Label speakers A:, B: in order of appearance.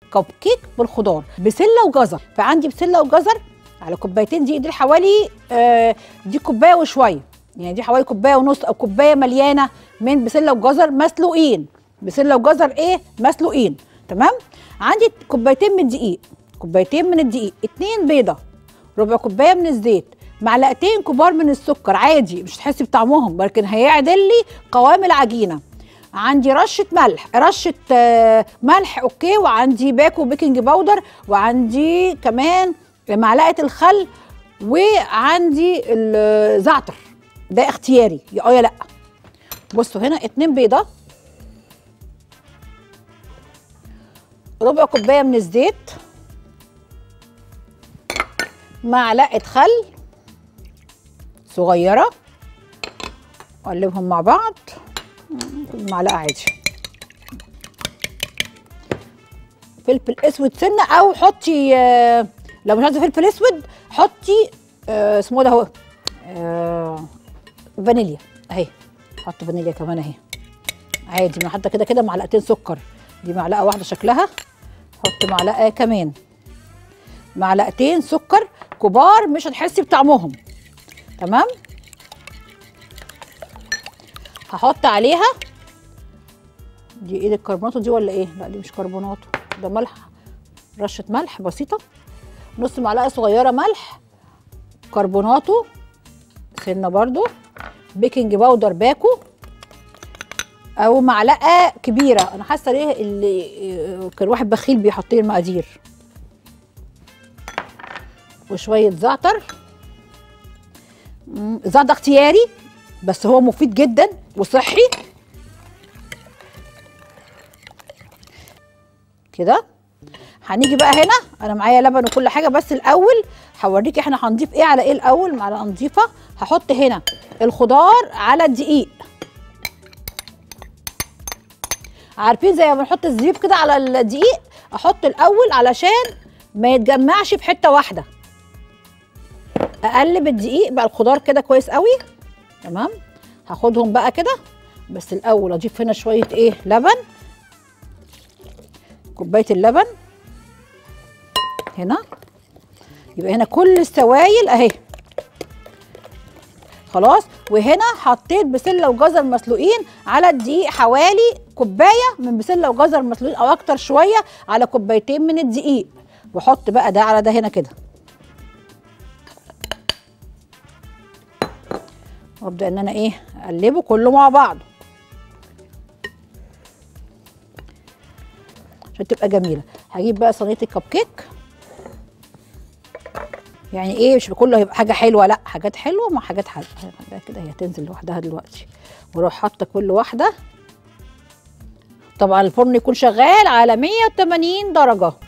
A: كب كيك بالخضار بسله وجزر فعندي بسله وجزر على كوبايتين دي دي حوالي آه دي كوبايه وشويه يعني دي حوالي كوبايه ونص او كوبايه مليانه من بسله وجزر مسلوقين بسله وجزر ايه مسلوقين تمام عندي كوبايتين من الدقيق كوبايتين من الدقيق اتنين بيضه ربع كوبايه من الزيت معلقتين كبار من السكر عادي مش هتحسي بطعمهم لكن هيعدل لي قوام العجينه عندي رشه ملح رشه آه، ملح اوكي وعندي باكو بيكنج باودر وعندي كمان معلقه الخل وعندي الزعتر ده اختياري يا اه يا لا بصوا هنا اتنين بيضه ربع كوبايه من الزيت معلقه خل صغيره اقلبهم مع بعض معلقه عادي فلفل اسود سنه او حطي آه، لو مش عايزه فلفل اسود حطي آه، اسمه ده هو آه، فانيليا اهي حط فانيليا كمان اهي عادي ما حتى كده كده معلقتين سكر دي معلقه واحده شكلها حط معلقه كمان معلقتين سكر كبار مش هتحسي بطعمهم تمام هحط عليها دي ايه ده الكربوناتو دي ولا ايه لا دي مش كربوناتو ده ملح رشه ملح بسيطه نص معلقه صغيره ملح كربوناتو سنه برضو بيكنج باودر باكو او معلقه كبيره انا حاسه ليه اللي كان واحد بخيل بيحط لي المقادير وشويه زعتر مم، الزعتر ده اختياري بس هو مفيد جدا وصحي كده هنيجي بقى هنا انا معايا لبن وكل حاجه بس الاول هوريكي احنا هنضيف ايه على ايه الاول معلقه نضيفه هحط هنا الخضار على الدقيق عارفين زي ما بنحط الزبيب كده على الدقيق احط الاول علشان ما يتجمعش في حته واحده اقلب الدقيق بقى الخضار كده كويس قوي تمام هاخدهم بقى كده بس الاول اضيف هنا شويه ايه لبن كوبايه اللبن هنا يبقى هنا كل السوائل اهي خلاص وهنا حطيت بسله وجزر مسلوقين على الدقيق حوالي كوبايه من بسله وجزر مسلوقين او اكتر شويه على كوبايتين من الدقيق واحط بقى ده على ده هنا كده وابدا ان انا ايه اقلبه كله مع بعضه عشان تبقى جميله هجيب بقى صينيه الكب كيك يعني ايه مش كله هيبقى حاجه حلوه لا حاجات حلوه مع حاجات حلوه خليها كده هي هتنزل لوحدها دلوقتي واروح حاطه كل واحده طبعا الفرن يكون شغال على 180 درجه